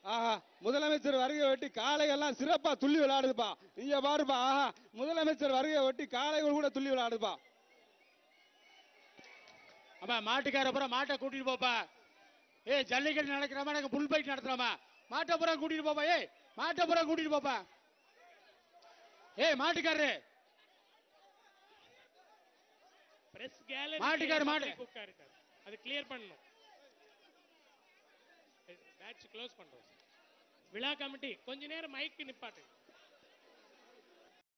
ஆஹா முதலமைச்சர் வருகை ஒட்டி காளைகள்லாம் சிறப்பா துள்ளி விளையாடுதுப்பா நீங்க பாருப்பா ஆஹா முதலமைச்சர் வருகை ஒட்டி காளைகள் கூட துள்ளி விளையாடுதுப்பா ஆமா மாட்டுக்கார அப்புறம் மாட்டை கூட்டிட்டு போப்பா ஏய் ஜல்லிக்கட்டு நடக்கிறாமா எனக்கு புல் பைக் நடத்துறாமா மாட்டை புறம் கூட்டிட்டு போப்பா ஏய் மாட்டை புறம் கூட்டிட்டு போப்பா ஏய் மாட்டுக்காரரு பிரஸ் கேலரி மாட்டுக்காரு, மாட்டு. உட்காருக்காரு அது கிளியர் பண்ணணும் பேட்ச் க்ளோஸ் பண்றோம் விழா கமிட்டி கொஞ்ச நேரம் மைக் நிப்பாட்டுங்க